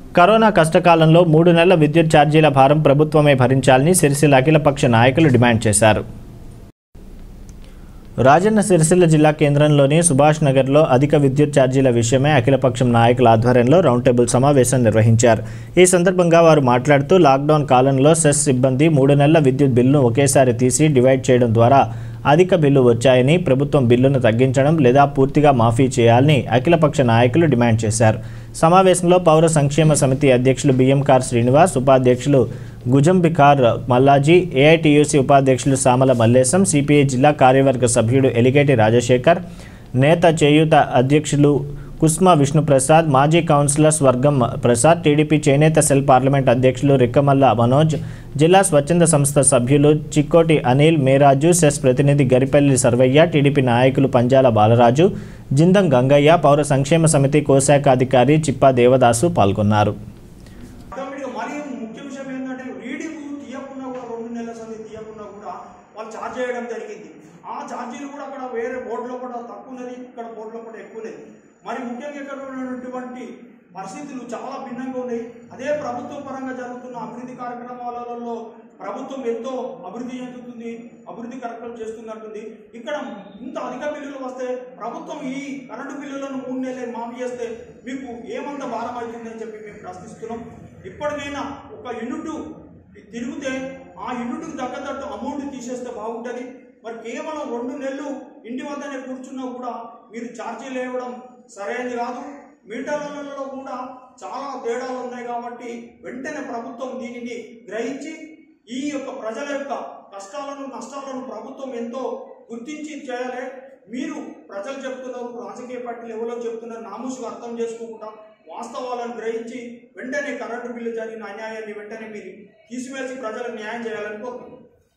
corona కష్టకాలంలో మూడు నెలల విద్యుత్ ఛార్జీల భారం ప్రభుత్వమే భరించాలని సిరిసిల్ల అఖిలపక్ష నాయకులు డిమాండ్ చేశారు రాజన్న సిరిసిల్ల జిల్లా కేంద్రంలోని సుభాష్ నగర్లో అధిక విద్యుత్ ఛార్జీల విషయమై అఖిలపక్షం నాయకుల ఆధ్వర్యంలో రౌండ్ టేబుల్ సమావేశం నిర్వహించారు ఈ సందర్భంగా వారు మాట్లాడుతూ లాక్డౌన్ కాలంలో సెస్ సిబ్బంది మూడు నెలల విద్యుత్ బిల్లును ఒకేసారి తీసి డివైడ్ చేయడం ద్వారా అధిక బిల్లు వచ్చాయని ప్రభుత్వం బిల్లును తగ్గించడం లేదా పూర్తిగా మాఫీ చేయాలని అఖిలపక్ష నాయకులు డిమాండ్ చేశారు సమావేశంలో పౌర సంక్షేమ సమితి అధ్యక్షులు బిఎం కార్ శ్రీనివాస్ ఉపాధ్యక్షులు గుజంబికార్ మల్లాజీ ఏఐటియుసి ఉపాధ్యక్షులు సామల మల్లేశం సిపిఐ జిల్లా కార్యవర్గ సభ్యుడు ఎలిగేటి రాజశేఖర్ నేత చేయూత అధ్యక్షులు కుస్మా విష్ణుప్రసాద్ మాజీ కౌన్సిలర్స్ వర్గం ప్రసాద్ టీడీపీ చేనేత సెల్ పార్లమెంట్ అధ్యక్షులు రిక్కమల్ల మనోజ్ జిల్లా స్వచ్ఛంద సంస్థ సభ్యులు చిక్కోటి అనిల్ మేరాజు సెస్ ప్రతినిధి గరిపల్లి సర్వయ్య టీడీపీ నాయకులు పంజాల బాలరాజు జిందం గంగయ్య పౌర సంక్షేమ సమితి కోశాఖ అధికారి చిప్పా దేవదాసు పాల్గొన్నారు ఆటోమేటిక్గా మరి ముఖ్య విషయం ఏంటంటే రీడింగ్ తీయకుండా కూడా రెండు నెలల సంది తీయకుండా కూడా వాళ్ళు ఛార్జ్ చేయడం జరిగింది ఆ ఛార్జీలు కూడా అక్కడ వేరే బోర్డులో కూడా తక్కువ ఉన్నది ఇక్కడ బోర్డులో కూడా ఎక్కువ ఉన్నది మరి ముఖ్యంగా ఇక్కడ ఉన్నటువంటి పరిస్థితులు చాలా భిన్నంగా ఉన్నాయి అదే ప్రభుత్వ పరంగా జరుగుతున్న అభివృద్ధి కార్యక్రమాలలో ప్రభుత్వం ఎంతో అభివృద్ధి చెందుతుంది అభివృద్ధి కార్యక్రమం చేస్తున్నట్టుంది ఇక్కడ ఇంత అధిక బిల్లులు వస్తే ప్రభుత్వం ఈ కరెంటు బిల్లులను మూడు నెలలే మాఫీ చేస్తే మీకు ఏమంత భారం అవుతుందని చెప్పి మేము ప్రశ్నిస్తున్నాం ఇప్పటికైనా ఒక యూనిట్ తిరిగితే ఆ యూనిట్కి తగ్గట్టు అమౌంట్ తీసేస్తే బాగుంటుంది మరి కేవలం రెండు నెలలు ఇంటి వద్దనే కూర్చున్నా కూడా మీరు ఛార్జీలు ఇవ్వడం సరైనది కాదు మీటర్లలో కూడా చాలా తేడాలు ఉన్నాయి కాబట్టి వెంటనే ప్రభుత్వం దీనిని గ్రహించి ఈ యొక్క ప్రజల యొక్క కష్టాలను నష్టాలను ప్రభుత్వం ఎంతో గుర్తించి చేయాలి మీరు ప్రజలు చెప్తున్నారు రాజకీయ పార్టీలు ఎవరో చెప్తున్నారు నామూసుగా అర్థం చేసుకోకుండా వాస్తవాలను గ్రహించి వెంటనే కరెంటు బిల్లు జరిగిన అన్యాయాన్ని వెంటనే మీరు తీసివేసి ప్రజలకు న్యాయం చేయాలని కోరుతున్నాను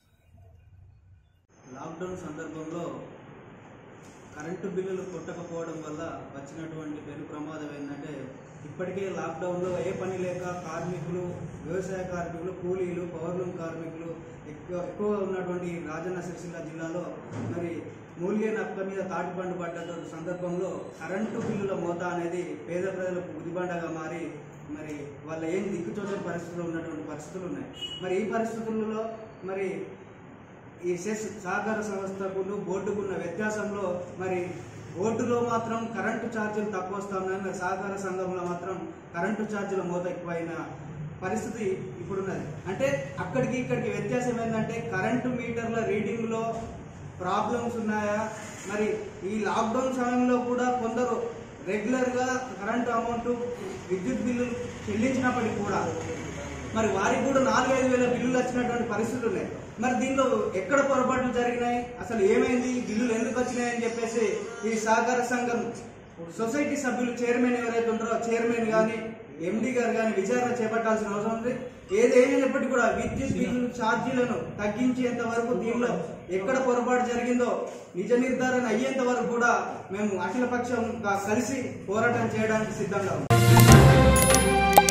లాక్డౌన్ సందర్భంలో కరెంటు బిల్లులు కొట్టకపోవడం వల్ల వచ్చినటువంటి పెను ప్రమాదం ఏంటంటే ఇప్పటికే లాక్డౌన్లో ఏ పని లేక కార్మికులు వ్యవసాయ కార్మికులు కూలీలు పౌర్లూమ్ కార్మికులు ఎక్కువ ఎక్కువ ఉన్నటువంటి రాజన్న సిరిసిల్ల జిల్లాలో మరి మూలిగే నక్క మీద తాటిపండు పడ్డ సందర్భంలో కరెంటు బిల్లుల మోత అనేది పేద ప్రజలకు గుదిబండగా మారి మరి వాళ్ళ ఏం దిక్కుచోచని పరిస్థితుల్లో ఉన్నటువంటి పరిస్థితులు ఉన్నాయి మరి ఈ పరిస్థితులలో మరి ఈ సెస్ సహకార సంస్థకును బోర్డుకున్న వ్యత్యాసంలో మరి బోర్డులో మాత్రం కరెంటు ఛార్జీలు తక్కువ వస్తా ఉన్నాయి మరి సహకార సంఘంలో మాత్రం కరెంటు ఛార్జీల మోత ఎక్కువైన పరిస్థితి ఇప్పుడున్నది అంటే అక్కడికి ఇక్కడికి వ్యత్యాసం ఏంటంటే కరెంటు మీటర్ల రీడింగ్లో ప్రాబ్లమ్స్ ఉన్నాయా మరి ఈ లాక్డౌన్ సమయంలో కూడా కొందరు రెగ్యులర్గా కరెంటు అమౌంట్ విద్యుత్ బిల్లులు చెల్లించినప్పటికీ కూడా మరి వారికి కూడా నాలుగైదు వేల బిల్లులు వచ్చినటువంటి పరిస్థితులు ఉన్నాయి మరి దీనిలో ఎక్కడ పొరపాట్లు జరిగినాయి అసలు ఏమైంది ఈ బిల్లులు ఎందుకు వచ్చినాయి అని చెప్పేసి ఈ సహకార సంఘం సొసైటీ సభ్యులు చైర్మన్ ఎవరైతే ఉంటారో చైర్మన్ కానీ ఎండి గారు కానీ విచారణ చేపట్టాల్సిన అవసరం ఉంది ఏదేమైనప్పటికీ కూడా విద్యుత్ బిల్లు ఛార్జీలను తగ్గించేంత వరకు దీనిలో ఎక్కడ పొరపాటు జరిగిందో నిజ నిర్ధారణ అయ్యేంత వరకు కూడా మేము అఖిలపక్షంగా కలిసి పోరాటం చేయడానికి సిద్ధంగా ఉన్నాం